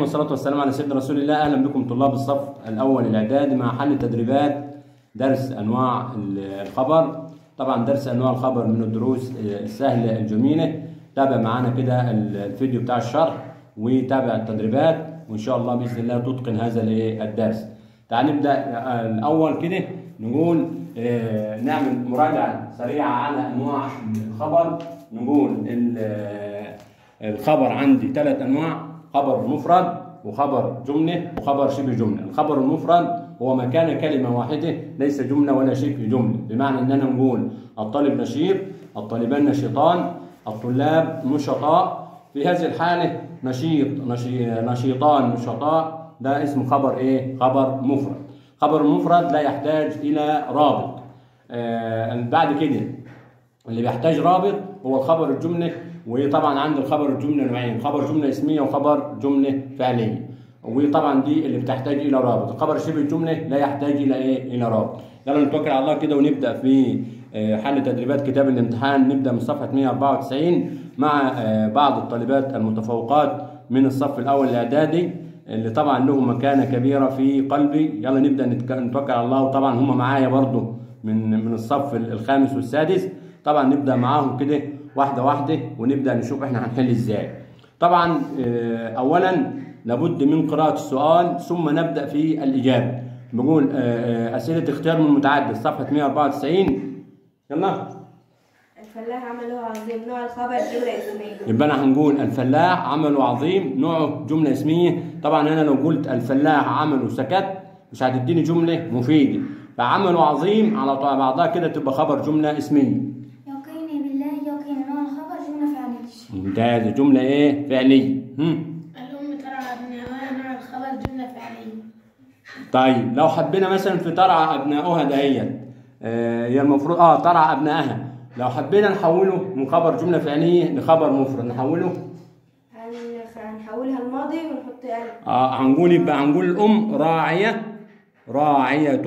والصلاة والسلام على سيدنا رسول الله أهلا بكم طلاب الصف الأول الإعدادي مع حل تدريبات درس أنواع الخبر طبعا درس أنواع الخبر من الدروس السهلة الجميلة تابع معانا كده الفيديو بتاع الشرح وتابع التدريبات وإن شاء الله بإذن الله تتقن هذا الإيه الدرس تعال نبدأ الأول كده نقول آه، نعمل مراجعة سريعة على أنواع الخبر نقول ال- الخبر عندي ثلاث انواع خبر مفرد وخبر جمله وخبر شبه جمله الخبر المفرد هو ما كان كلمه واحده ليس جمله ولا شبه جمله بمعنى اننا نقول الطالب نشيط الطالبان نشيطان الطلاب نشطاء في هذه الحاله نشيط نشي- نشيطان نشطاء ده اسمه خبر ايه خبر مفرد خبر مفرد لا يحتاج الى رابط آه بعد كده اللي بيحتاج رابط هو الخبر الجملة وطبعا عند الخبر الجملة نوعين خبر جملة اسمية وخبر جملة فعلية وطبعا دي اللي بتحتاج إلى رابط الخبر شبه الجملة لا يحتاج إلى إيه إلى رابط يلا نتوكل على الله كده ونبدأ في آه، حل تدريبات كتاب الامتحان نبدأ من صفحة 194 مع آه، بعض الطالبات المتفوقات من الصف الأول الإعدادي اللي طبعا له مكانة كبيرة في قلبي يلا نبدأ نتك- نتوكل على الله وطبعا هم معايا برضو من من الصف الخامس والسادس طبعا نبدا معاهم كده واحده واحده ونبدا نشوف احنا هنحل ازاي طبعا آه، اولا لابد من قراءه السؤال ثم نبدا في الاجابه بقول آه، آه، اسئله اختيار من متعدد صفحه 194 يلا الفلاح عمله عظيم نوع الخبر جملة اسمية يبقى انا هنقول الفلاح عمله عظيم نوعه جمله اسميه طبعا انا لو قلت الفلاح عمله سكت مش هتديني جمله مفيده فعمله عظيم على طول بعضها كده تبقى خبر جمله اسميه يقيني بالله يقين نوع الخبر جملة فعلية ممتاز جمله ايه فعليه هم. الأم ترعى أبنائها نوع الخبر جملة فعلية طيب لو حبينا مثلا في ترعى ابنائها دهيت آه، هي المفروض اه ترعى ابنائها لو حبينا نحوله من خبر جمله فعليه لخبر مفرد نحوله هن- هنحولها الماضي ونحط ألف آه هنقول يبقى هنقول الام راعيه راعيه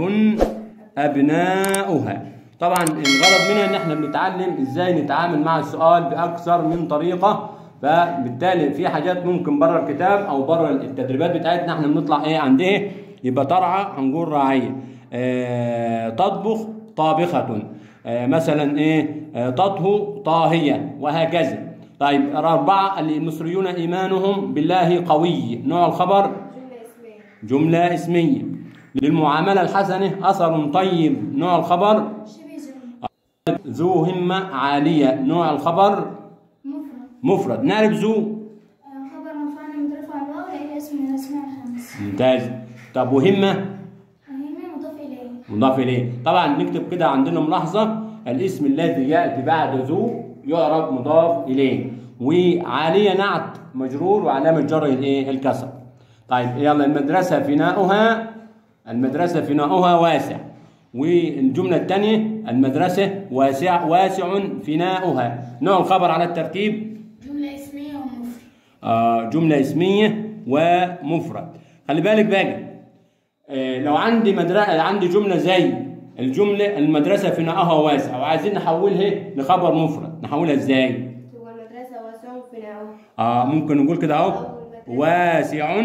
ابناؤها طبعا الغرض منها ان احنا بنتعلم ازاي نتعامل مع السؤال باكثر من طريقه فبالتالي في حاجات ممكن بره الكتاب او بره التدريبات بتاعتنا احنا بنطلع ايه عندها يبقى ترعى هنقول راعيه آه تطبخ طابخه آه مثلا ايه آه تطهو طاهيه وهكذا طيب أربعة المصريون إيمانهم بالله قوي نوع الخبر جملة اسمية جملة اسمية للمعاملة الحسنة أثر طيب نوع الخبر شبه جملة ذو همة عالية نوع الخبر مفرد مفرد نعرف ذو آه، خبر مرفوع مترفع الواو لأي اسم من الأسماء الخمس ممتاز طب وهمة وهي مضاف إليه مضاف إليه طبعا نكتب كده عندنا ملاحظة الاسم الذي يأتي بعد ذو يعرب مضاف إليه وعالية نعت مجرور وعلامة جر الإيه الكسر طيب يلا المدرسة فناؤها المدرسة فناؤها واسع والجملة الثانية المدرسة واسع واسع فناؤها نوع الخبر على الترتيب جملة اسمية ومفرد آه، جملة اسمية ومفرد خلي بالك بقى آه، لو عندي مدرسة عندي جملة زي الجملة المدرسة فناءها واسع وعايزين نحولها لخبر مفرد نحولها ازاي؟ تبقى المدرسة واسع فناؤها آه ممكن نقول كده اهو واسع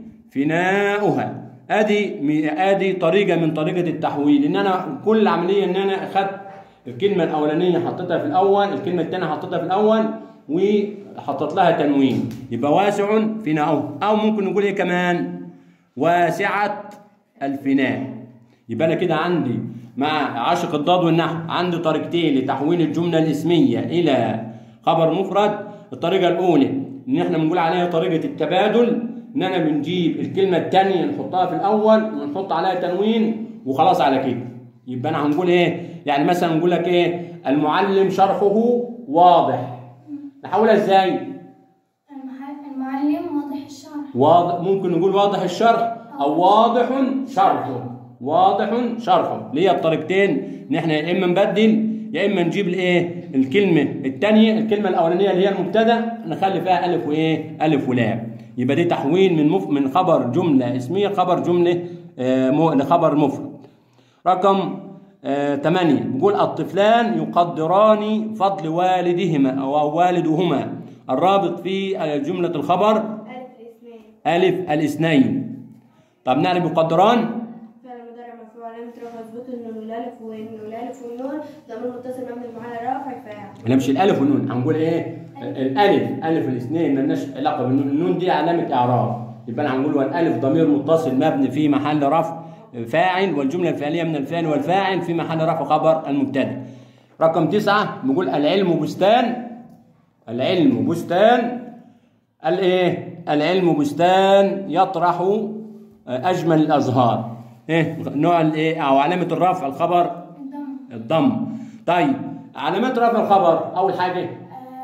فناؤها ادي م- ادي طريقه من طريقه التحويل ان انا كل عمليه ان انا اخدت الكلمه الاولانيه حطيتها في الاول الكلمه الثانيه حطيتها في الاول وحطيت لها تنوين يبقى واسع فناؤه او ممكن نقول ايه كمان واسعه الفناء يبقى انا كده عندي مع عاشق الضاد والنحو عندي طريقتين لتحويل الجمله الاسميه الى خبر مفرد الطريقه الاولى ان احنا بنقول عليها طريقه التبادل ان انا بنجيب الكلمه الثانيه نحطها في الاول ونحط عليها تنوين وخلاص على كده يبقى انا هنقول ايه يعني مثلا نقول لك ايه المعلم شرحه واضح نحولها ازاي المح- المعلم واضح الشرح واضح ممكن نقول واضح الشرح او واضح شرحه واضح شرحه ليه الطريقتين ان احنا يا اما نبدل يا اما نجيب الايه الكلمه الثانيه الكلمه الاولانيه اللي هي المبتدا نخلي فيها الف وايه الف ولام يبقى دي تحويل من مف... من خبر جمله اسميه خبر جمله آه م... لخبر مفرد رقم آه 8 بيقول الطفلان يقدران فضل والدهما او والدهما الرابط في جمله الخبر ألف الاسمية ألف الاثنين طب نعرف يقدران فعل مضارع مرفوع علامة رفع ثبوت النون والألف والنون والألف والنون ضمير متصل مبني على رفع فاعل احنا مش الالف والنون هنقول ايه الالف الف الاثنين مالناش علاقه بالنون النون دي علامه اعراب يبقى هنقول والالف ضمير متصل مبني في محل رفع فاعل والجمله الفعليه من الفعل والفاعل في محل رفع خبر المبتدا رقم تسعة بنقول العلم بستان العلم بستان الايه العلم بستان يطرح اجمل الازهار ايه نوع الايه او علامه الرفع الخبر الضم الضم طيب علامات رفع الخبر اول حاجه آه،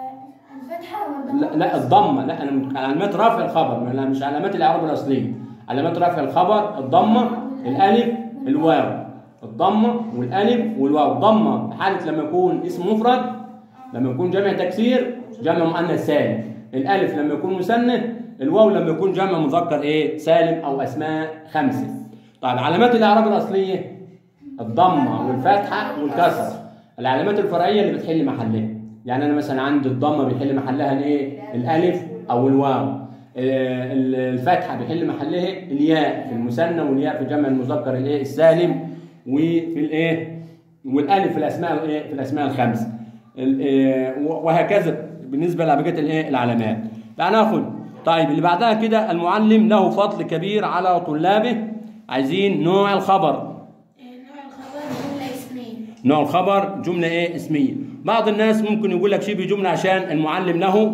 الفتحة والضم لا, لا الضمه لا انا مت- علامات رفع الخبر لا مش علامات الاعراب الاصليه علامات رفع الخبر الضمه الالف الواو الضمه والالف والواو ضمه في حاله لما يكون اسم مفرد لما يكون جمع تكسير جمع مؤنث سالم الالف لما يكون مثنى الواو لما يكون جمع مذكر ايه سالم او اسماء خمسه طيب علامات الاعراب الاصليه الضمه والفتحه والكسر العلامات الفرعيه اللي بتحل محلها يعني انا مثلا عندي الضمه بيحل محلها الايه الالف او الواو آه، الفتحه بيحل محلها الياء في المثنى والياء في جمع المذكر الايه السالم وفي الايه والالف في الاسماء الايه في الاسماء الخمس ال- آه، وهكذا بالنسبه لبقيه الايه العلامات فهناخد طيب اللي بعدها كده المعلم له فضل كبير على طلابه عايزين نوع الخبر نوع الخبر جملة اسمين نوع الخبر جملة ايه اسمية بعض الناس ممكن يقول لك شبه جملة عشان المعلم له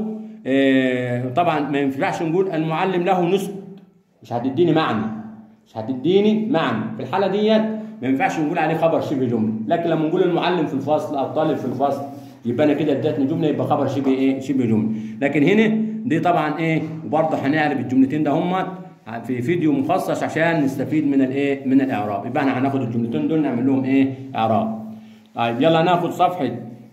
آه، طبعا ما ينفعش نقول المعلم له نسب مش هتديني معنى مش هتديني معنى في الحالة ديت ما ينفعش نقول عليه خبر شبه جملة لكن لما نقول المعلم في الفصل الطالب في الفصل يبقى انا كده ادتني جملة يبقى خبر شبه ايه شبه جملة لكن هنا دي طبعا ايه وبرضه هنعرف الجملتين ده هم في فيديو مخصص عشان نستفيد من الايه من الاعراب يبقى احنا هناخد الجملتين دول نعمل لهم ايه اعراب طيب يلا ناخد صفحة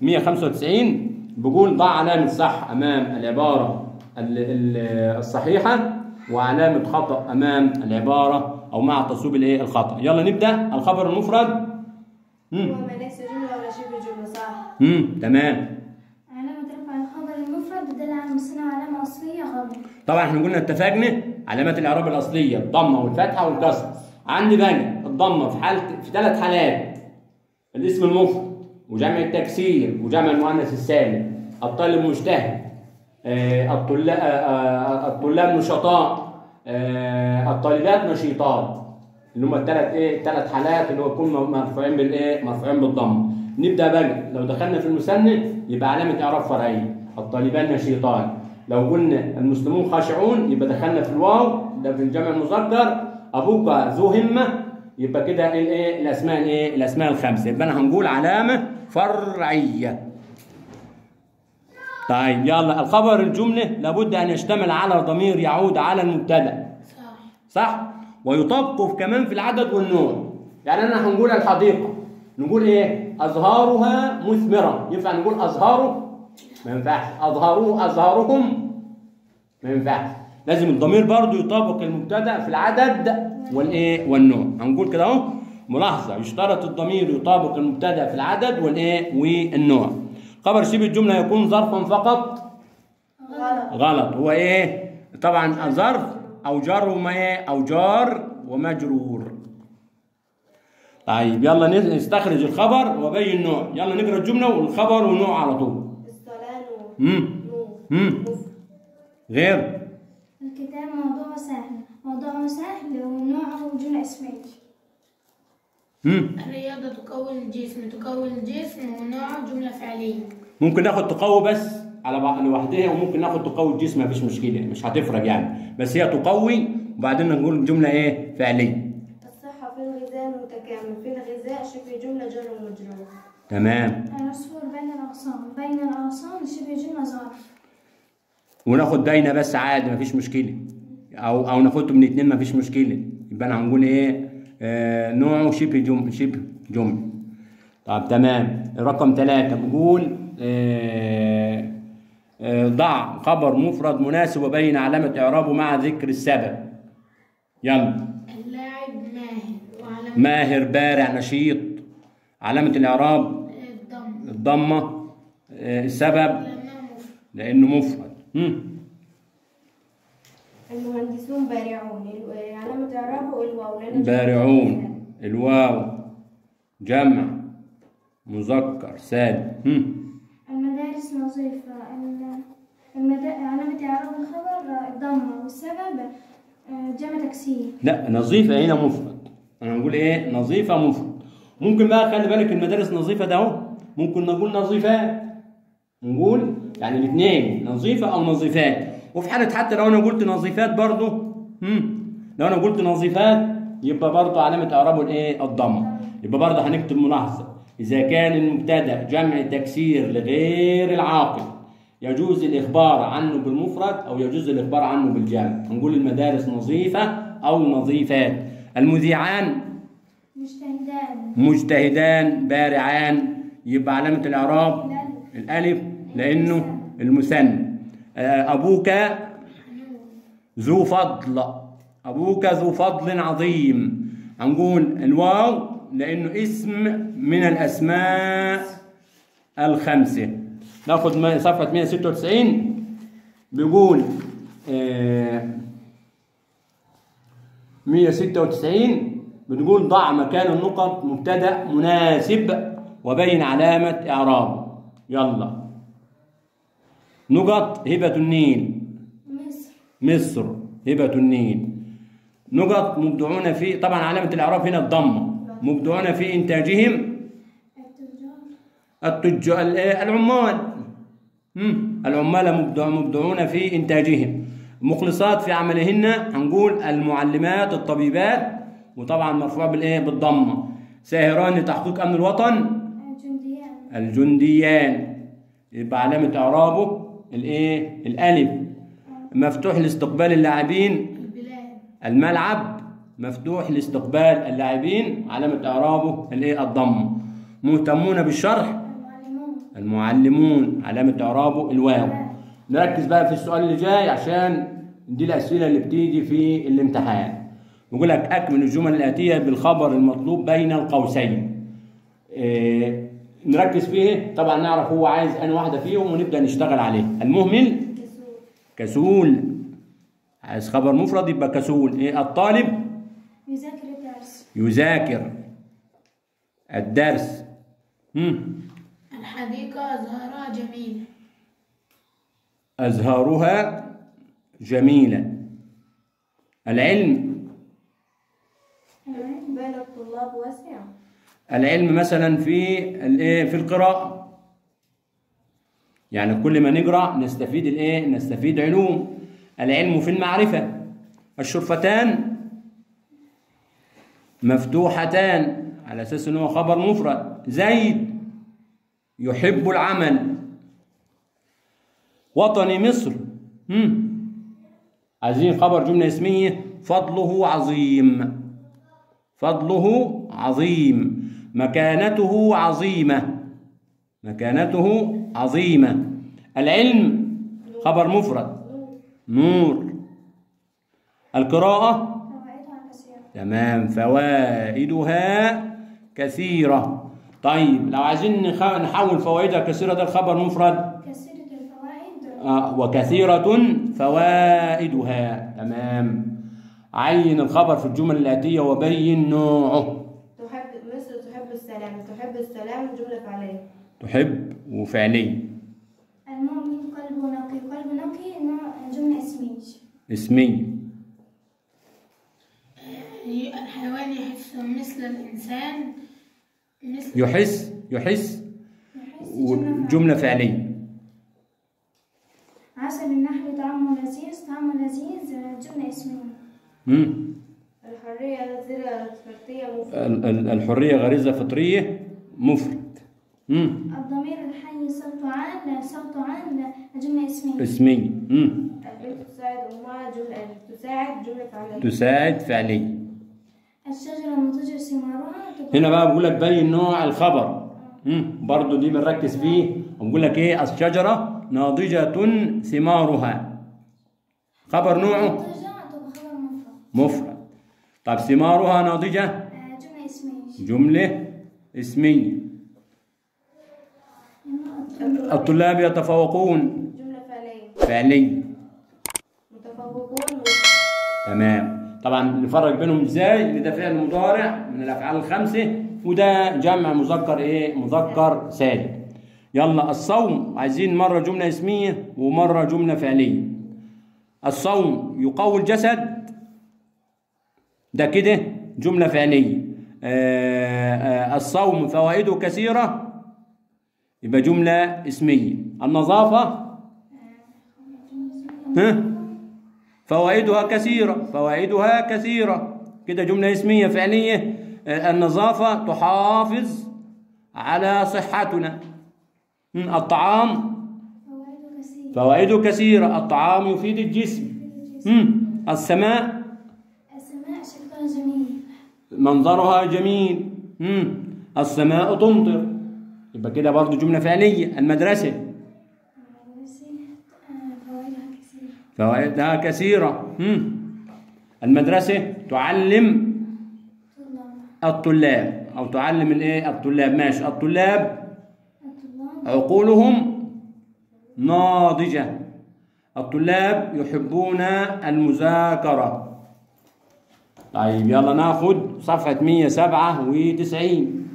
195 بيقول ضع علامة صح أمام العبارة ال- ال- الصحيحة وعلامة خطأ أمام العبارة أو مع تصويب الإيه الخطأ يلا نبدأ الخبر المفرد مم. هو ما ليس جملة ولا شبه جملة صح مم. تمام علامة رفع الخبر المفرد دل على المثنى علامة أصلية خبر طبعا احنا قلنا اتفقنا علامات الإعراب الأصلية الضمة والفتحة والكسر عندي بقى الضمة في حالة في ثلاث حالات الاسم المفرد وجمع التكسير وجمع المؤنث السالم الطالب مجتهد آه، الطلاب آه، الطلاب نشطاء آه، الطالبات نشيطات اللي هم الثلاث ايه الثلاث حالات اللي هو يكون مرفوعين بالايه مرفوعين بالضم نبدا بقى لو دخلنا في المثنى يبقى علامه اعراب فرعيه الطالبان نشيطان لو قلنا المسلمون خاشعون يبقى دخلنا في الواو ده في الجمع المذكر ابوك ذو همه يبقى كده الايه الاسماء الايه الاسماء الخمسه يبقى انا هنقول علامه فرعيه طيب يلا الخبر الجمله لابد ان يشتمل على ضمير يعود على المبتدا صح صح ويطبق كمان في العدد والنوع يعني انا هنقول الحديقه نقول ايه ازهارها مثمره ينفع نقول ازهاره ما ينفعش ازهاره ازهارهم ما ينفعش لازم الضمير برضو يطابق المبتدا في العدد والايه والنوع هنقول كده اهو ملاحظه يشترط الضمير يطابق المبتدا في العدد والايه والنوع خبر شبه الجمله يكون ظرفا فقط غلط غلط هو ايه طبعا ظرف او جار وما ايه او جار ومجرور طيب يلا نس- نستخرج الخبر وبين النوع يلا نقرا الجمله والخبر والنوع على طول الصلاة نور امم نور امم مفرد. غير الكتاب موضوع سهل موضوع سهل ونوعه جملة اسمية امم الرياضة تقوي الجسم تقوي الجسم ونوعه جملة فعلية ممكن ناخد تقوي بس على بعض لوحدها وممكن ناخد تقوي الجسم مفيش مشكله مش هتفرق يعني بس هي تقوي وبعدين نقول الجمله ايه فعليه الصحة في الغذاء المتكامل في الغذاء شبه جملة جر ومجرور تمام العصفور بين الأغصان بين الأغصان شبه جملة ظرف وناخد داينه بس عادي مفيش مشكله او او ناخده من اتنين مفيش مشكله يبقى انا هنقول ايه آه نوعه شبه جمله شبه جمله طب تمام رقم ثلاثة بيقول آه آه ضع خبر مفرد مناسب وبين علامة إعرابه مع ذكر السبب يلا اللاعب ماهر وعلى ماهر بارع نشيط علامة الإعراب الضم الضمة آه السبب لأنه مفرد لأنه مفرد مم. المهندسون بارعون ال- علامة إعرابه الواو لأن بارعون الواو جمع مذكر سالم هم. المدارس نظيفة ال- المدا... علامة إعراب الخبر الضمة والسبب آه، جمع تكسير لا نظيفة هنا مفرد أنا نقول إيه نظيفة مفرد ممكن بقى خلي بالك المدارس نظيفة ده أهو ممكن نقول نظيفات نقول يعني الاثنين نظيفة أو نظيفات وفي حالة حتى لو أنا قلت نظيفات برضو هم. لو أنا قلت نظيفات يبقى برضو علامة إعرابه الإيه الضمة يبقى برضو هنكتب ملاحظة إذا كان المبتدأ جمع تكسير لغير العاقل يجوز الإخبار عنه بالمفرد أو يجوز الإخبار عنه بالجمع نقول المدارس نظيفة أو نظيفات المذيعان مجتهدان مجتهدان بارعان يبقى علامة الإعراب الألف لأنه المثنى آه، أبوك ذو فضل أبوك ذو فضل عظيم هنقول الواو لأنه اسم من الأسماء الخمسة ناخد ما- صفحة 196 بيقول آه 196 بتقول ضع مكان النقط مبتدأ مناسب وبين علامة إعرابه يلا نقط هبة النيل مصر مصر هبة النيل نقط مبدعون في طبعا علامة الإعراب هنا الضمة مبدعون في إنتاجهم التجار التجار العمال مم. العمال مبدع مبدعون في إنتاجهم مخلصات في عملهن هنقول المعلمات الطبيبات وطبعا مرفوع بالإيه بالضمة ساهران لتحقيق أمن الوطن الجنديان الجنديان يبقى علامة إعرابه الإيه الألف مفتوح لاستقبال اللاعبين البلاد الملعب مفتوح لاستقبال اللاعبين علامة إعرابه الإيه الضمة مهتمون بالشرح المعلمون المعلمون علامة إعرابه الواو نركز بقى في السؤال اللي جاي عشان دي الأسئلة اللي بتيجي في الامتحان يقول لك أكمل الجمل الآتية بالخبر المطلوب بين القوسين إيه نركز فيه طبعا نعرف هو عايز أنا واحدة فيهم ونبدأ نشتغل عليه المهمل كسول عايز خبر مفرد يبقى كسول إيه الطالب يذاكر الدرس يذاكر الدرس مم. الحديقة زهراء جميلة أزهارها جميلة العلم بين الطلاب واسع العلم مثلا في الايه في القراءة يعني كل ما نقرأ نستفيد الايه نستفيد علوم العلم في المعرفة الشرفتان مفتوحتان على اساس ان هو خبر مفرد زيد يحب العمل وطني مصر هم. عايزين خبر جملة اسمية فضله عظيم فضله عظيم مكانته عظيمة مكانته عظيمة العلم خبر مفرد نور القراءة فوائدها كثيرة تمام فوائدها كثيرة طيب لو عايزين نخ- نحول فوائدها كثيرة ده الخبر مفرد كثيرة الفوائد آه، وكثيرة فوائدها تمام عين الخبر في الجمل الآتية وبين نوعه تحب مصر تحب السلام تحب السلام جملة فعلية تحب وفعلي المؤمن قلبه نقي قلب نقي نوع جملة اسمية اسمي الحيوان يحس مثل الإنسان مثل يحس يحس يحس و- جملة فعلية. جملة فعلية عسل النحل طعمه لذيذ طعمه لذيذ جملة اسمية مم. الحرية زر فردية مفرد ال- ال- الحرية غريزة فطرية مفرد مم. الضمير الحي صوت عن صوت عن جملة اسمية اسمي مم. البنت تساعد أمها جملة تساعد جملة فعلية تساعد فعلي الشجرة منتجة ثمارها تكون هنا بقى بقول لك بين نوع الخبر مم. برضو دي بنركز فيه بقول لك ايه الشجرة ناضجة ثمارها خبر نوعه منتجة تبقى خبر مفرد مفرد طب ثمارها ناضجة آه، جملة اسمية جملة اسمية الطلاب يتفوقون جملة فعلية فعلي متفوقون تمام طبعا نفرق بينهم ازاي ان ده فعل مضارع من الافعال الخمسه وده جمع مذكر ايه مذكر سالم يلا الصوم عايزين مره جمله اسميه ومره جمله فعليه الصوم يقوي الجسد ده كده جمله فعليه آه آه الصوم فوائده كثيره يبقى جمله اسميه النظافه ها فوائدها كثيرة فوائدها كثيرة كده جملة اسمية فعلية آه، النظافة تحافظ على صحتنا مم، الطعام فوائده كثير فوائده كثيرة الطعام يفيد الجسم مم، السماء السماء شكلها جميل منظرها جميل مم، السماء تمطر يبقى كده برضو جملة فعلية المدرسة المدرسة آه، فوائدها كثير فوائدها كثيرة مم. المدرسة تعلم طلاب الطلاب أو تعلم الإيه الطلاب ماشي الطلاب الطلاب عقولهم ناضجة الطلاب يحبون المذاكرة طيب يلا ناخد صفحة 197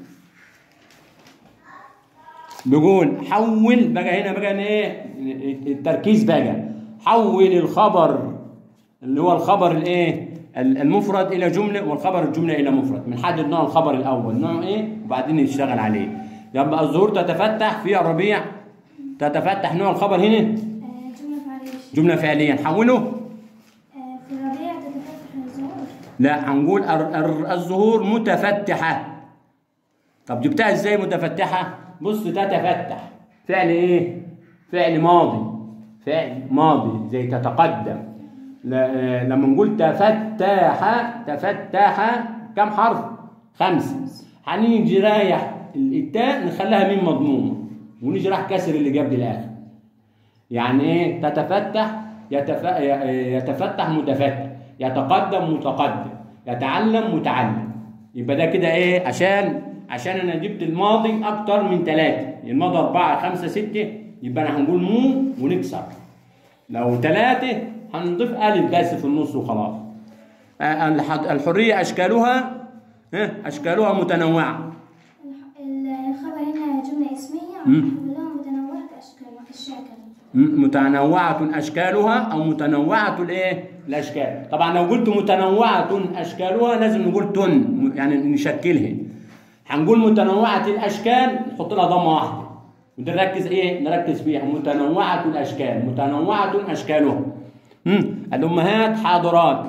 بيقول حول بقى هنا بقى ايه التركيز بقى حول الخبر اللي هو الخبر الايه المفرد الى جمله والخبر الجمله الى مفرد بنحدد نوع الخبر الاول نوع ايه وبعدين نشتغل عليه يبقى الظهور تتفتح في الربيع تتفتح نوع الخبر هنا آه، جملة فعلية جمله فعليه نحوله آه، في الربيع تتفتح الزهور لا هنقول الر- الر- الزهور متفتحة طب جبتها ازاي متفتحة بص تتفتح فعل ايه فعل ماضي فعل ماضي زي تتقدم ل- آه، لما نقول تفتح تفتح كم حرف خمسة هنيجي رايح التاء نخليها ميم مضمومة ونيجي رايح كسر اللي قبل الاخر يعني ايه تتفتح يتف... ي- يتفتح متفتح يتقدم متقدم يتعلم متعلم يبقى ده كده ايه عشان عشان انا جبت الماضي اكتر من ثلاثة الماضي أربعة خمسة ستة يبقى انا هنقول مو ونكسر لو ثلاثة هنضيف ألف بس في النص وخلاص آه، الح- الحرية أشكالها ها، أشكالها متنوعة الح- ال- الخبر هنا جملة اسمية مم. كلها متنوعة أشكال الشكل م- متنوعة أشكالها أو متنوعة الإيه؟ الأشكال طبعا لو قلت متنوعة أشكالها لازم نقول تن م- يعني نشكلها هنقول متنوعة الأشكال نحط لها ضمة واحدة ودي نركز إيه؟ نركز فيها متنوعة الأشكال متنوعة أشكالها مم. الأمهات حاضرات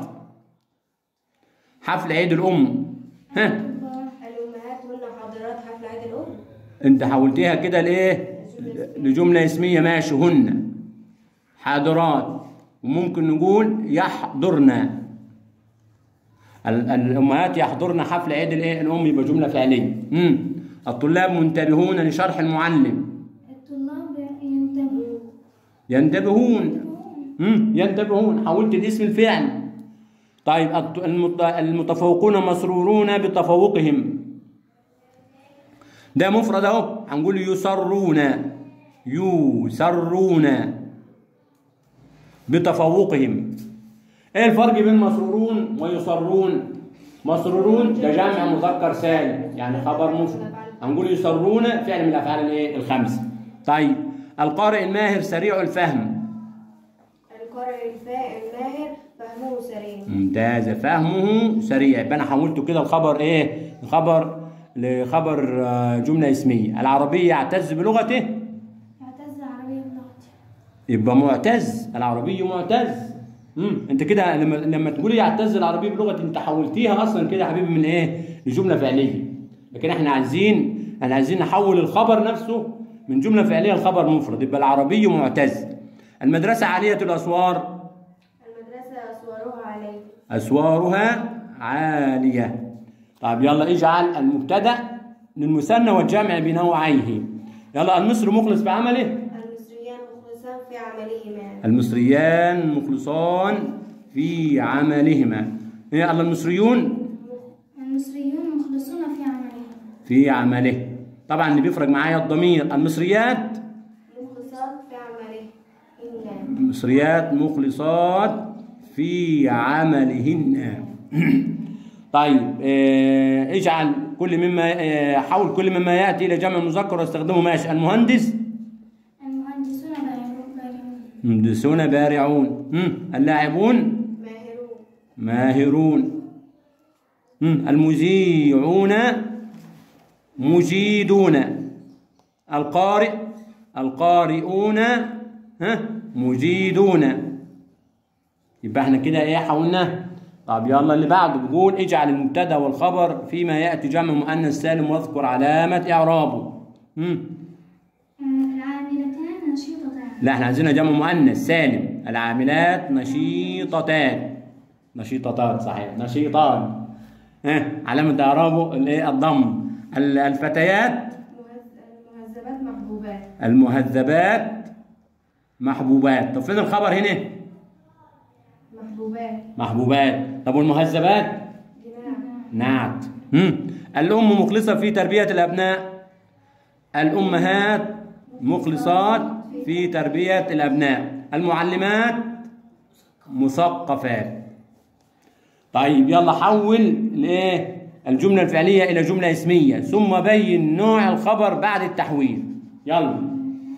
حفل عيد الأم ها الأمهات هن حاضرات حفل عيد الأم انت حولتيها كده لايه لجمله اسميه ماشي هن حاضرات وممكن نقول يحضرن ال- الامهات يحضرن حفل عيد الايه الام يبقى جمله فعليه امم الطلاب منتبهون لشرح المعلم الطلاب ينتبهوا ينتبهون امم ينتبهون حولت الاسم الفعل طيب الت- المت- المتفوقون مسرورون بتفوقهم ده مفرد اهو هنقول يسرون يسرون بتفوقهم ايه الفرق بين مسرورون ويسرون مسرورون ده جمع مذكر سالم يعني خبر مفرد هنقول يسرون فعل من الافعال الايه الخمسه طيب القارئ الماهر سريع الفهم القارئ الفا- الماهر فهمه سريع ممتاز فهمه سريع يبقى انا حولته كده الخبر ايه الخبر لخبر آه، جمله اسميه العربي يعتز بلغته يعتز العربية بلغتي يبقى معتز العربي معتز امم انت كده لما لما تقولي يعتز العربي بلغه انت حولتيها اصلا كده يا حبيبي من ايه لجمله فعليه لكن احنا عايزين احنا عايزين نحول الخبر نفسه من جمله فعليه لخبر مفرد يبقى العربي معتز المدرسه عاليه الاسوار المدرسة أسوارها عليه أسوارها عالية طيب يلا اجعل المبتدأ للمثنى والجمع بنوعيه يلا المصري مخلص في عمله المصريان مخلصان في عملهما المصريان مخلصان في عملهما يلا المصريون المصريون مخلصون في عملهم في عمله طبعا اللي بيفرق معايا الضمير المصريات مخلصات في عمله إن المصريات مخلصات في عملهن طيب آه، اجعل كل مما آه، حول كل مما ياتي الى جمع مذكر واستخدمه ماشي المهندس المهندسون بارعون مهندسون بارعون مم. اللاعبون ماهرون ماهرون مم. المذيعون مجيدون القارئ القارئون ها مجيدون يبقى احنا كده ايه حاولنا طب يلا اللي بعده بيقول اجعل المبتدا والخبر فيما ياتي جمع مؤنث سالم واذكر علامه اعرابه مم. العاملتان نشيطتان لا احنا عايزينها جمع مؤنث سالم العاملات نشيطتان نشيطتان صحيح نشيطان ها علامة إعرابه الايه الضم ال- الفتيات مهذ- المهذبات محبوبات المهذبات محبوبات طب فين الخبر هنا محبوبات محبوبات طب والمهذبات جماع نعت مم. الأم مخلصة في تربية الأبناء الأمهات مخلصات في تربية الأبناء المعلمات مثقفات طيب يلا حول الايه الجملة الفعلية إلى جملة اسمية ثم بين نوع الخبر بعد التحويل يلا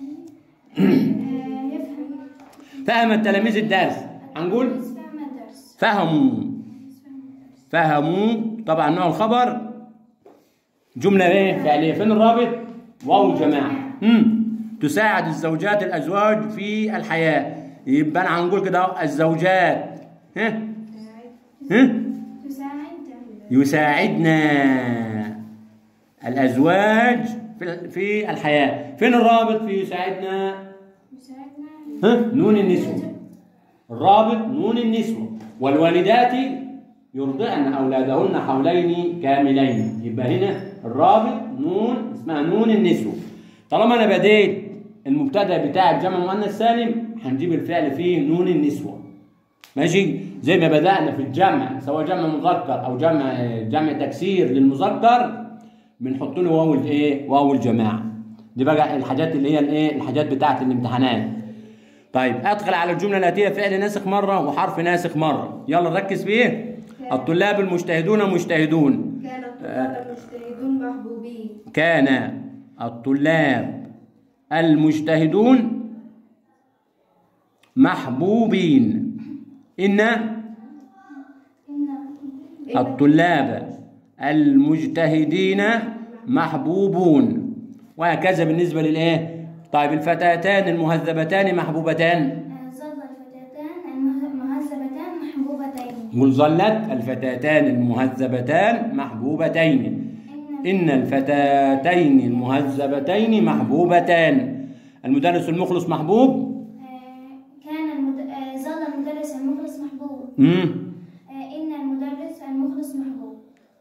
يفهم فهم التلاميذ الدرس هنقول فهم الدرس فهموا فهموا طبعا نوع الخبر جملة ايه فعلية فين الرابط واو الجماعة مم. تساعد الزوجات الأزواج في الحياة يبقى أنا هنقول كده الزوجات ها ها تساعد يساعدنا الأزواج في في الحياة فين الرابط في يساعدنا يساعدنا ها نون النسوة الرابط نون النسوة والوالدات يرضعن أولادهن حولين كاملين يبقى هنا الرابط نون اسمها نون النسوة طالما أنا بديت المبتدأ بتاع الجمع المؤنث سالم هنجيب الفعل فيه نون النسوة ماشي زي ما بدأنا في الجمع سواء جمع مذكر أو جمع جمع تكسير للمذكر بنحط له واو الايه واو الجماعة دي بقى الحاجات اللي هي الايه الحاجات بتاعت الامتحانات طيب ادخل على الجمله الاتيه فعل ناسخ مره وحرف ناسخ مره يلا نركز فيه الطلاب المجتهدون مجتهدون كان الطلاب المجتهدون محبوبين كان الطلاب المجتهدون محبوبين ان إن الطلاب المجتهدين محبوبون وهكذا بالنسبه للايه طيب الفتاتان المهذبتان محبوبتان ظل الفتاتان المهذبتان محبوبتين قل ظلت الفتاتان المهذبتان محبوبتين إن الفتاتين المهذبتين محبوبتان المدرس المخلص محبوب آه، كان المد... آه، ظل المدرس المخلص محبوب مم. آه، إن المدرس المخلص محبوب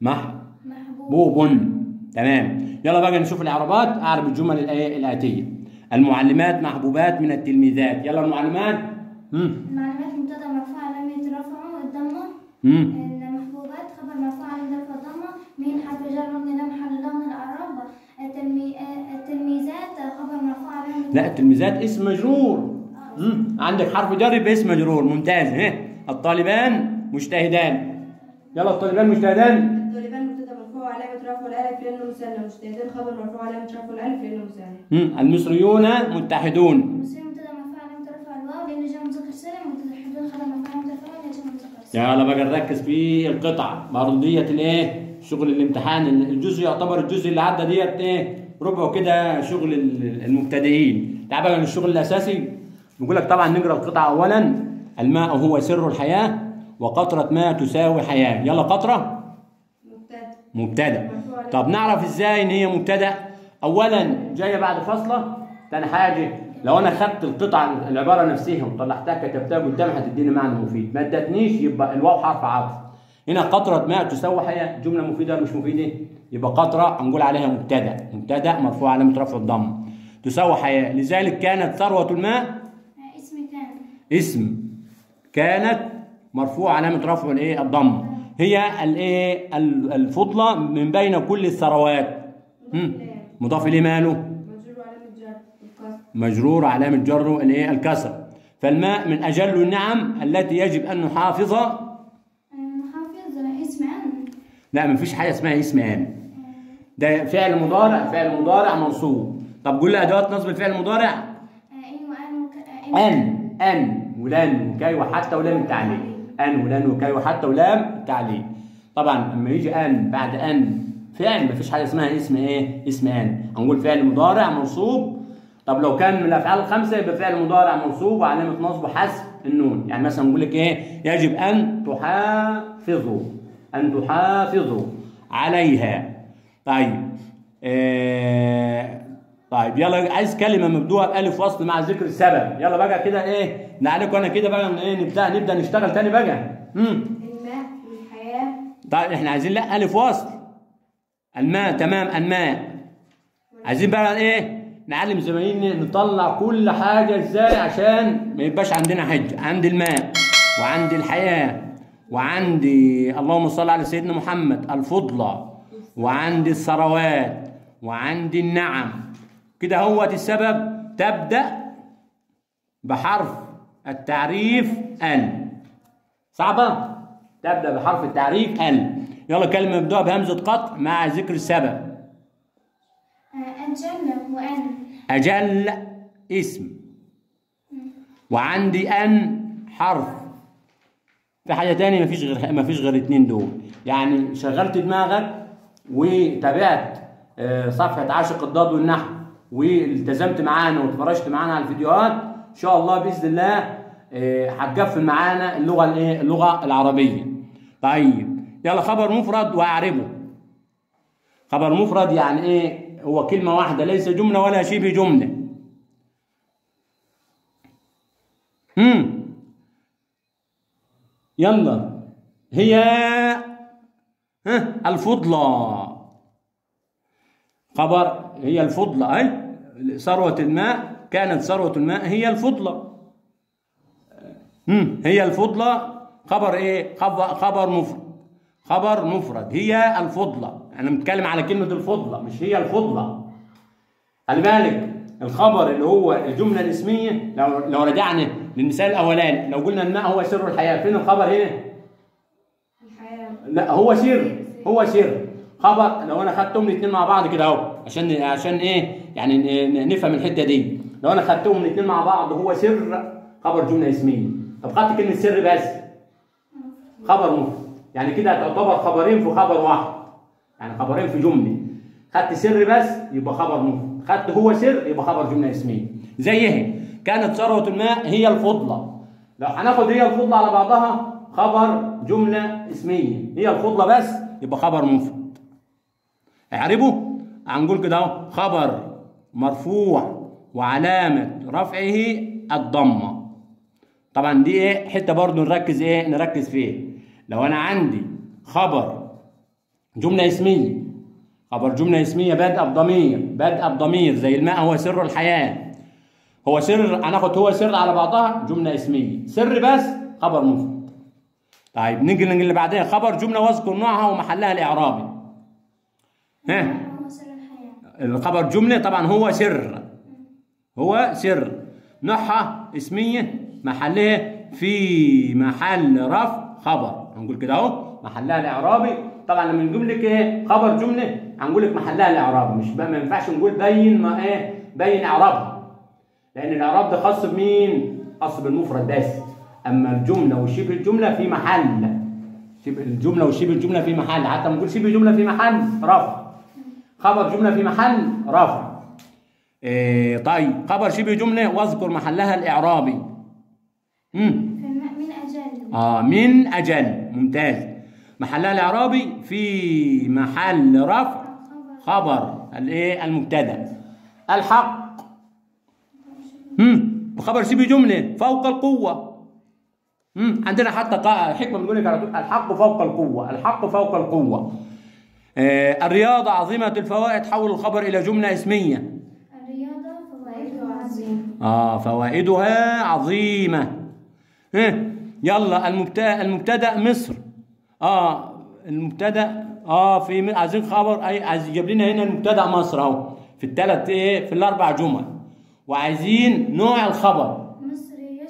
محبوب محبوب تمام يلا بقى نشوف الإعرابات أعرب الجمل الآية الآتية المعلمات محبوبات من التلميذات يلا المعلمات مم. المعلومات مبتدا مرفوع علامة رفعه الضمة مم. المحبوبات خبر مرفوع علامة رفع الضمة من حرف جر مبني لا محل له من الإعراب التلمي... آه، التلميذات خبر مرفوع علامة لا التلميذات اسم مجرور مم. عندك حرف جر باسم مجرور ممتاز ها الطالبان مجتهدان يلا الطالبان مجتهدان الطالبان مبتدا مرفوع علامة رفعه الألف لأنه مثنى مجتهدين خبر مرفوع علامة رفعه الألف لأنه مثنى مم. المصريون متحدون المسلم مبتدا مرفوع علامة رفع الواو لأنه جاء مذكر سالم متحدون خبر مرفوع علامة رفعه لأنه جاء مذكر سالم يلا بقى نركز في القطعة برضه ديت الايه شغل الامتحان الجزء يعتبر الجزء اللي عدى ديت ايه ربعه كده شغل ال- المبتدئين تعال بقى الشغل الاساسي بيقول لك طبعا نقرا القطعة اولا الماء هو سر الحياة وقطرة ماء تساوي حياة يلا قطرة مبتدا مبتدا طب نعرف ازاي ان هي مبتدا اولا جايه بعد فاصله ثاني حاجه لو انا خدت القطعه العباره نفسها وطلعتها كتبتها قدامي هتديني معنى مفيد ما ادتنيش يبقى الواو حرف عطف هنا قطره ماء تساوي حياه جمله مفيده ولا مش مفيده يبقى قطره هنقول عليها مبتدا مبتدا مرفوع علامه رفع الضم تساوي حياه لذلك كانت ثروه الماء آه، اسم كان اسم كانت مرفوع علامة رفع الايه الضم هي الايه ال- الفضلة من بين كل الثروات مم. مضاف اليه ماله مجرور علامة جر الكسر مجرور علامة جره الايه الكسر فالماء من أجل النعم التي يجب أن نحافظ محافظ اسم أن لا مفيش حاجة اسمها اسم أن ده فعل مضارع فعل مضارع منصوب طب قول لي أدوات نصب الفعل المضارع إن وأن وك- إن أن أن ولان وكي وحتى ولام التعليل أن ولان وكي وحتى ولام التعليل طبعا لما يجي أن بعد أن فعل مفيش حاجة اسمها اسم إيه؟ اسم أن هنقول فعل مضارع منصوب طب لو كان من الأفعال الخمسة يبقى فعل مضارع منصوب وعلامة نصبه حذف النون يعني مثلا نقول لك إيه؟ يجب أن تحافظوا أن تحافظوا عليها طيب آه طيب يلا عايز كلمه مبدوءه بالف وصل مع ذكر السبب يلا بقى كده ايه نعليكم انا كده بقى ايه نبدا نبدا نشتغل تاني بقى امم الماء والحياة طيب احنا عايزين لا الف وصل الماء تمام الماء عايزين بقى ايه نعلم زمايلنا نطلع كل حاجه ازاي عشان ما يبقاش عندنا حجه عندي الماء وعندي الحياه وعندي اللهم صل على سيدنا محمد الفضلى وعندي الثروات وعندي النعم كده هو السبب تبدا بحرف التعريف ال صعبه تبدا بحرف التعريف ال يلا كلمه مبدوءه بهمزه قطع مع ذكر السبب أجل وأن أجل اسم وعندي أن حرف في حاجة تانية مفيش غير مفيش غير اتنين دول يعني شغلت دماغك وتابعت آه، صفحة عاشق الضاد والنحو والتزمت معانا واتفرجت معانا على الفيديوهات إن شاء الله بإذن الله آه، هتقفل معانا اللغة الإيه؟ اللغة العربية طيب يلا خبر مفرد وأعربه خبر مفرد يعني ايه هو كلمة واحدة ليس جملة ولا شبه جملة امم يلا هي ها الفضلى خبر هي الفضلى اي ثروة الماء كانت ثروة الماء هي الفضلى امم هي الفضلى خبر ايه خبر, خبر مفرد خبر مفرد هي الفضلى انا بتكلم على كلمه الفضلى مش هي الفضلى خلي بالك الخبر اللي هو الجمله الاسميه لو لو رجعنا للمثال الاولاني لو قلنا الماء هو سر الحياه فين الخبر هنا الحياة لا هو سر هو سر خبر لو انا خدتهم الاثنين مع بعض كده اهو عشان عشان ايه يعني ن- نفهم الحته دي لو انا خدتهم الاثنين مع بعض هو سر خبر جمله اسميه طب خدت كلمه سر بس خبر مفرد يعني كده تعتبر خبرين في خبر واحد يعني خبرين في جمله خدت سر بس يبقى خبر مفرد خدت هو سر يبقى خبر جمله اسميه زيها كانت ثروه الماء هي الفضلى لو هناخد هي الفضلى على بعضها خبر جمله اسميه هي الفضلى بس يبقى خبر مفرد اعربوا هنقول كده اهو خبر مرفوع وعلامه رفعه الضمه طبعا دي ايه حته برضو نركز ايه نركز فيها لو انا عندي خبر جمله اسميه خبر جمله اسميه بادئه بضمير بادئه بضمير زي الماء هو سر الحياه هو سر هناخد هو سر على بعضها جمله اسميه سر بس خبر مفرد طيب نيجي اللي بعدها خبر جمله واذكر نوعها ومحلها الاعرابي ها هو سر الحياة الخبر جملة طبعا هو سر هو سر نوعها اسمية محلها في محل رفع خبر هنقول كده اهو محلها الاعرابي طبعا لما نجيب لك ايه خبر جملة هنقول لك محلها الاعرابي مش بقى ما ينفعش نقول بين ما ايه بين اعرابها لان الاعراب ده خاص بمين خاص بالمفرد بس اما الجملة وشبه الجملة في محل شبه الجملة وشبه الجملة في محل حتى لما نقول شبه جملة في محل رفع خبر جملة في محل رفع إيه طيب خبر شبه جملة واذكر محلها الإعرابي مم. في الماء من أجل آه من أجل ممتاز محلها الإعرابي في محل رفع خبر الإيه المبتدأ الحق مم. وخبر شبه جملة فوق القوة مم. عندنا حتى قا- حكمة بنقول لك على طول الحق فوق القوة الحق فوق القوة آه الرياضة عظيمة الفوائد حول الخبر إلى جملة اسمية الرياضة فوائدها فوائده عظيمة آه فوائدها عظيمة ها يلا المبتدأ المبتدأ مصر آه المبتدأ آه في م- عايزين خبر أي عايز يجيب لنا هنا المبتدأ مصر أهو في الثلاث إيه في الأربع جمل وعايزين نوع الخبر مصر يشرب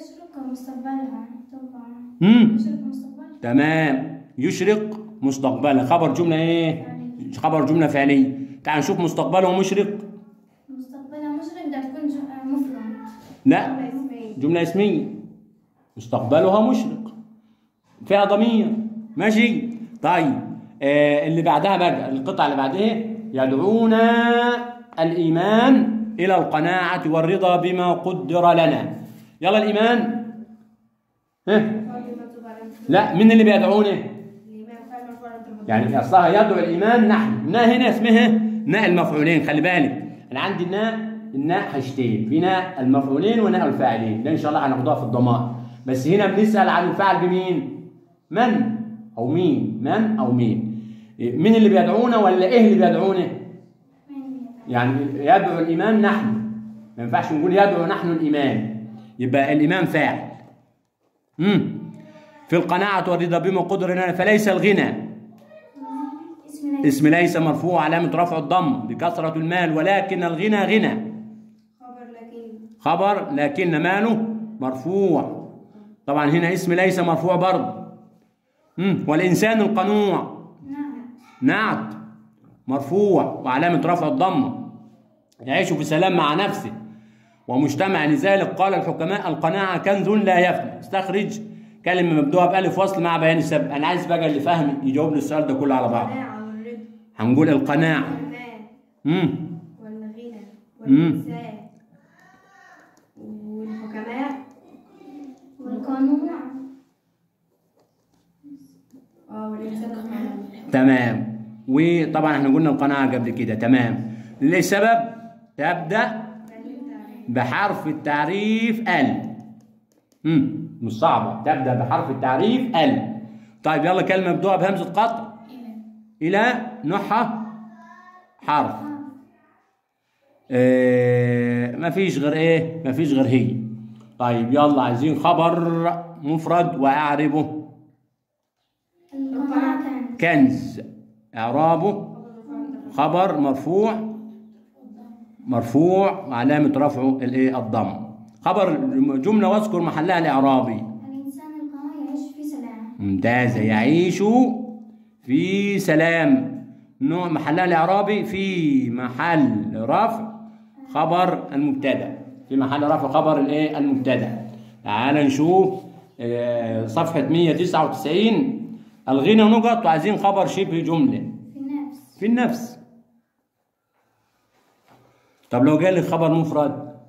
مستقبلها طبعا مم. يشرق مستقبلها تمام يشرق مستقبلا خبر جملة ايه خبر جملة فعلية تعال نشوف مستقبله مشرق مستقبلها مشرق ده تكون ج- آه، مفرد لا جملة اسمية جملة اسمية مستقبلها مشرق فيها ضمير ماشي طيب آه اللي بعدها بقى القطعة اللي بعدها يدعون الإيمان إلى القناعة والرضا بما قدر لنا يلا الإيمان ها فاضي مكتوب على لا مين اللي بيدعونه الإمام فعل مرفوع على الضمة. يعني اصلها يدعو الايمان نحن ناء هنا اسمها ناء المفعولين خلي بالك انا عندي الناء الناء حاجتين في ناء المفعولين وناء الفاعلين ده ان شاء الله هناخدوها في الضمائر بس هنا بنسال عن الفاعل بمين من او مين من او مين إيه، مين اللي بيدعونا ولا ايه اللي بيدعونا يعني يدعو الايمان نحن ما ينفعش نقول يدعو نحن الايمان يبقى الايمان فاعل امم في القناعه والرضا بما قدر لنا فليس الغنى اسم ليس اسم ليس مرفوع علامة رفع الضم بكثرة المال ولكن الغنى غنى خبر لكن خبر لكن ماله مرفوع طبعا هنا اسم ليس مرفوع برضه مم. والإنسان القنوع نعم نعت مرفوع وعلامة رفع الضم يعيش في سلام مع نفسه ومجتمع لذلك قال الحكماء القناعة كنز لا يفنى استخرج كلمة مبدوءة بألف وصل مع بيان السبب أنا عايز بقى اللي فاهم يجاوب لي السؤال ده كله على بعض القناعة والرضا هنقول القناعة والمال مم. والغنى مم. والإنسان والحكماء والقنوع اه والإنسان القناعة تمام وطبعا احنا قلنا القناعة قبل كده تمام للسبب تبدأ بحرف التعريف ال امم مش صعبة تبدأ بحرف التعريف ال طيب يلا كلمة مبدوءة بهمزة قطع إلى نوعها حرف اه مفيش غير ايه مفيش غير هي طيب يلا عايزين خبر مفرد وأعربه القناع كان كنز إعرابه خبر مرفوع مرفوع وعلامة رفعه الايه الضم خبر جملة واذكر محلها الإعرابي الإنسان القناع يعيش في سلام ممتازة يعيش في سلام نوع محلها الإعرابي في محل رفع خبر المبتدأ في محل رفع خبر الايه المبتدأ تعال نشوف آه، صفحة 199 الغنى نقط وعايزين خبر شبه جملة في النفس في النفس طب لو قال لك خبر مفرد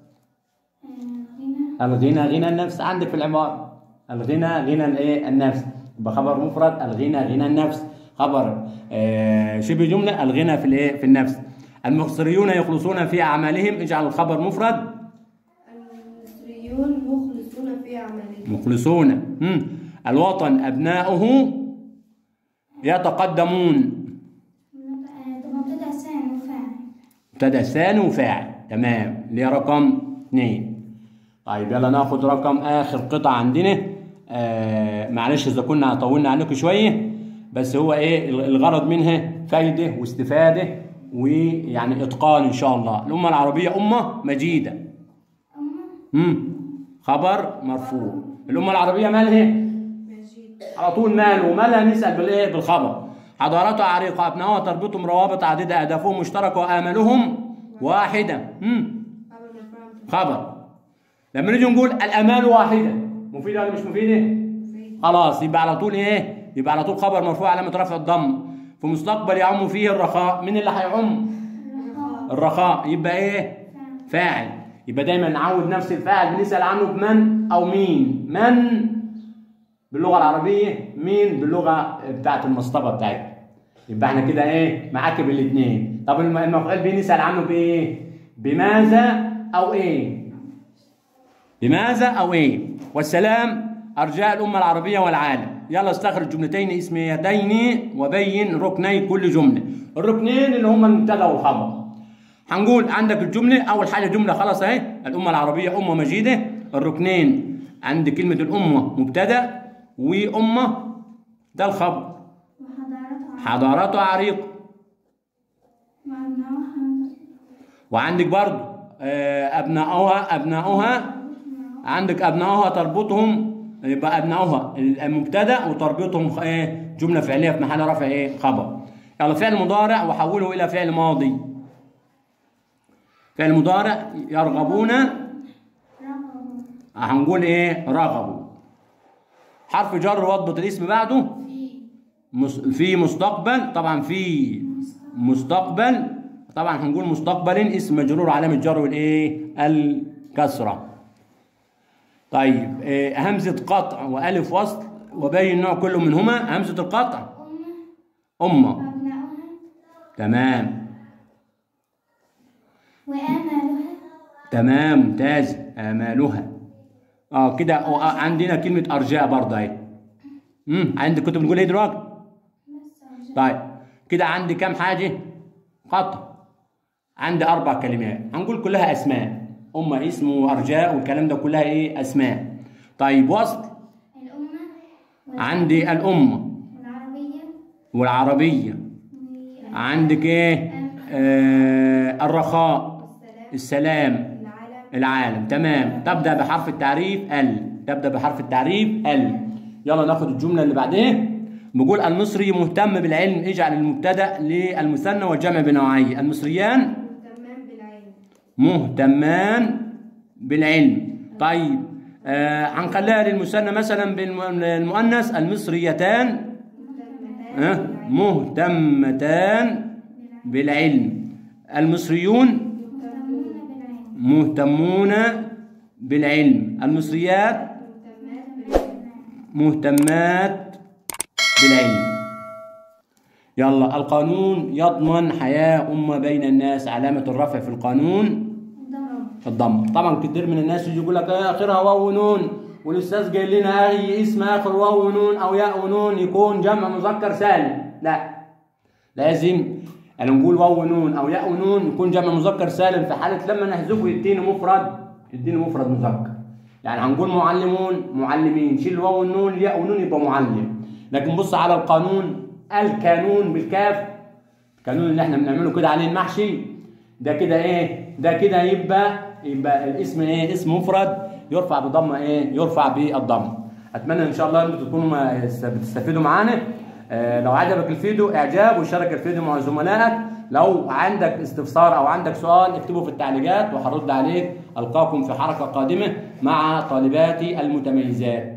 آه، غنى الغنى غنى النفس عندك في العبارة الغنى غنى الايه النفس يبقى خبر مفرد الغنى غنى النفس خبر آه شبه جملة الغنى في الايه في النفس المصريون يخلصون في أعمالهم اجعل الخبر مفرد المصريون مخلصون في أعمالهم مخلصون مم. الوطن أبناؤه يتقدمون آه، طب مبتدأ ثاني وفاعل مبتدا ثاني وفاعل تمام اللي هي رقم اثنين طيب يلا ناخد رقم اخر قطعه عندنا آه معلش اذا كنا طولنا عليكم شويه بس هو ايه الغرض منها فايده واستفاده ويعني اتقان ان شاء الله الامه العربيه امه مجيده أمة امم خبر مرفوع الامه العربيه مالها مجيد على طول ماله ومالها نسال بالايه بالخبر حضارتها عريقه ابنائها تربطهم روابط عديده اهدافهم مشتركه واملهم واحده امم خبر مرفوع خبر لما نيجي نقول الامال واحده مفيده ولا مش مفيده مفيد خلاص يبقى على طول ايه يبقى على طول خبر مرفوع علامه رفع الضم في مستقبل يعم فيه الرخاء مين اللي هيعم الرخاء يبقى ايه فاعل يبقى دايما نعود نفس الفاعل بنسال عنه بمن او مين من باللغه العربيه مين باللغه بتاعت المصطبه بتاعتنا يبقى احنا كده ايه معاكب الاثنين طب الم- المفعول به نسال عنه بايه بماذا او ايه بماذا او ايه والسلام ارجاء الامه العربيه والعالم يلا استخرج جملتين اسميتين وبين ركني كل جمله الركنين اللي هم المبتدا والخبر هنقول عندك الجمله اول حاجه جمله خلاص اهي الامه العربيه امه مجيده الركنين عند كلمه الامه مبتدا وامه ده الخبر وحضارتها حضارته عريق وأبنائها وعندك برضو آه، ابناؤها ابناؤها عندك ابنائها تربطهم يبقى ابنائها المبتدا وتربطهم ايه جمله فعليه في محل رفع ايه خبر يلا فعل مضارع وحوله الى فعل ماضي فعل مضارع يرغبون رغبوا هنقول ايه رغبوا حرف جر واضبط الاسم بعده مس- في مستقبل طبعا في مستقبل طبعا هنقول مستقبل اسم مجرور علامة جر والايه الكسرة طيب إيه همزة قطع وألف وصل وبين نوع كل منهما همزة القطع أمة أمة أبناؤها تمام وآمالها تمام ممتاز آمالها اه كده آه، عندنا كلمة أرجاء برضه اهي امم عندك كنت بنقول ايه دلوقتي؟ طيب كده عندي كام حاجة؟ قطع عندي أربع كلمات هنقول كلها أسماء أم اسم وأرجاء والكلام ده كلها إيه أسماء طيب وصل الأمة وال- عندي الأمة والعربية والعربية و- عندك إيه آه الرخاء السلام السلام العالم العالم تمام تبدأ بحرف التعريف ال تبدأ بحرف التعريف ال يلا ناخد الجملة اللي بعدها بيقول المصري مهتم بالعلم اجعل المبتدأ للمثنى والجمع بنوعيه المصريان مهتمان بالعلم مهتمان بالعلم طيب آه هنخليها للمثنى مثلا بالمؤنث المصريتان مهتمتان آه مهتمتان بالعلم المصريون مهتمون بالعلم مهتمون بالعلم المصريات مهتمات بالعلم مهتمات بالعلم يلا القانون يضمن حياة أمة بين الناس علامة الرفع في القانون ضم الضم طبعا كتير من الناس يجي يقول لك إيه اخرها واو ونون والاستاذ قال لنا اي اسم اخر واو ونون او ياء ونون يكون جمع مذكر سالم لا لازم انا نقول واو ونون او ياء ونون يكون جمع مذكر سالم في حاله لما نحذفه يديني مفرد يديني مفرد مذكر يعني هنقول معلمون معلمين شيل الواو والنون الياء ونون يبقى معلم لكن بص على القانون القانون بالكاف القانون اللي احنا بنعمله كده عليه المحشي ده كده ايه ده كده يبقى يبقى الاسم ايه اسم مفرد يرفع بضمه ايه يرفع بالضمه اتمنى ان شاء الله انتم تكونوا ما- بتستفيدوا معانا آه، لو عجبك الفيديو اعجاب وشارك الفيديو مع زملائك لو عندك استفسار او عندك سؤال اكتبه في التعليقات وهرد عليك القاكم في حركه قادمه مع طالباتي المتميزات